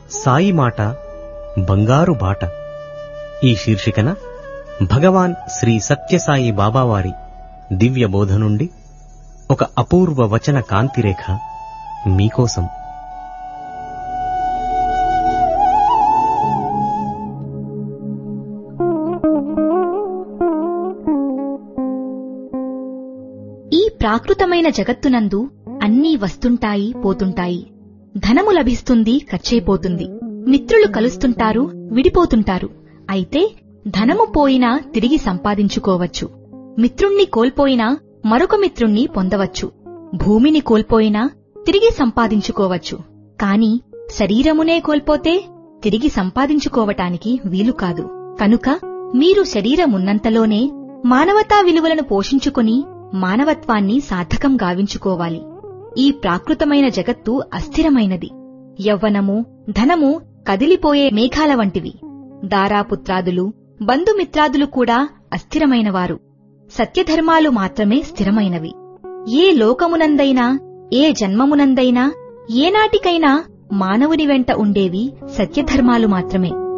సాయి మాట బంగారు బాట ఈ శీర్షికన భగవాన్ శ్రీ సత్యసాయి బాబావారి దివ్య బోధ నుండి ఒక అపూర్వ వచన కాంతిరేఖ మీకోసం ఈ ప్రాకృతమైన జగత్తునందు అన్నీ వస్తుంటాయి పోతుంటాయి ధనము లభిస్తుంది ఖర్చైపోతుంది మిత్రులు కలుస్తుంటారు విడిపోతుంటారు అయితే ధనము పోయినా తిరిగి సంపాదించుకోవచ్చు మిత్రుణ్ణి కోల్పోయినా మరొక మిత్రుణ్ణి పొందవచ్చు భూమిని కోల్పోయినా తిరిగి సంపాదించుకోవచ్చు కాని శరీరమునే కోల్పోతే తిరిగి సంపాదించుకోవటానికి వీలు కాదు కనుక మీరు శరీరమున్నంతలోనే మానవతా విలువలను పోషించుకుని మానవత్వాన్ని సార్థకం గావించుకోవాలి ఈ ప్రాకృతమైన జగత్తు అస్థిరమైనది యవ్వనము ధనము కదిలిపోయే మేఘాల వంటివి దారాపుత్రాదులు బంధుమిత్రాదులు కూడా అస్థిరమైనవారు సత్యధర్మాలు మాత్రమే స్థిరమైనవి ఏ లోకమునందైనా ఏ జన్మమునందైనా ఏనాటికైనా మానవుని వెంట ఉండేవి సత్యధర్మాలు మాత్రమే